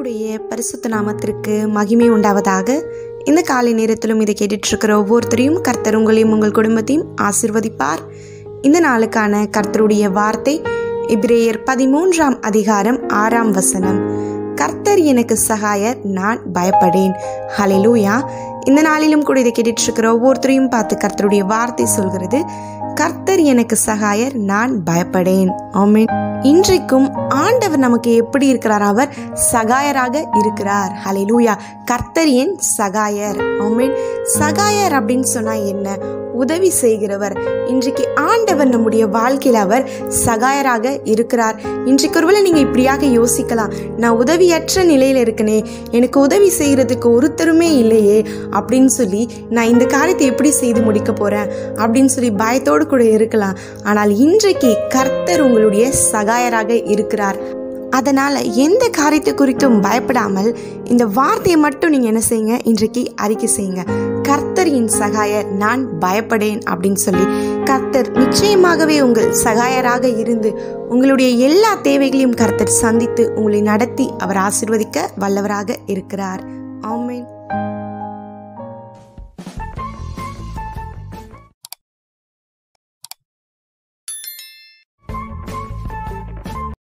கர்த்தருடைய பரிசுத்த நாமத்திற்கு மகிமை உண்டாவதாக இந்த காலை நேரத்திலும் இதை கேட்டுட்டு இருக்கிற ஒவ்வொருத்தரையும் கர்த்தர் உங்களையும் உங்கள் குடும்பத்தையும் ஆசிர்வதிப்பார் இந்த நாளுக்கான கர்த்தருடைய வார்த்தை இப்ரேயர் பதிமூன்றாம் அதிகாரம் ஆறாம் வசனம் கர்த்தர் எனக்கு சகாயர் நான் பயப்படேன் ஹalleluya இந்த நாளிலும் கூட இதை கேட்டுட்டு இருக்கிற ஒவ்வொருத்தரையும் பார்த்து கர்த்தருடைய வார்த்தை சொல்கிறது கர்த்தர் எனக்கு சகாயர் நான் பயப்படேன் ஆமென் இன்றைக்கும் ஆண்டவர் நமக்கு எப்படி இருக்கிறார் அவர் சகாயராக இருக்கிறார் ஹalleluya கர்த்தர் என் சகாயர் ஆமென் சகாயர் அப்படின்னு சொன்னா என்ன உதவி செய்கிறவர் இன்றைக்கு ஆண்டவர் நம்முடைய வாழ்க்கையில் அவர் சகாயராக இருக்கிறார் இன்றைக்கு ஒருவேளை நீங்கள் இப்படியாக யோசிக்கலாம் நான் உதவியற்ற நிலையில் இருக்கனே எனக்கு உதவி செய்கிறதுக்கு ஒருத்தருமே இல்லையே அப்படின்னு சொல்லி நான் இந்த காரியத்தை எப்படி செய்து முடிக்க போகிறேன் அப்படின்னு சொல்லி பயத்தோடு கூட இருக்கலாம் ஆனால் இன்றைக்கு கர்த்தர் உங்களுடைய சகாயராக இருக்கிறார் அதனால் எந்த காரியத்தை குறித்தும் பயப்படாமல் இந்த வார்த்தையை மட்டும் நீங்கள் என்ன செய்யுங்க இன்றைக்கு அறிக்கை செய்யுங்க கர்த்தர் என் சகாயர் நான் பயப்படேன் அப்படின்னு சொல்லி கர்த்தர் நிச்சயமாகவே உங்கள் சகாயராக இருந்து உங்களுடைய எல்லா தேவைகளையும் கர்த்தர் சந்தித்து உங்களை நடத்தி அவர் ஆசிர்வதிக்க வல்லவராக இருக்கிறார் ஆமென்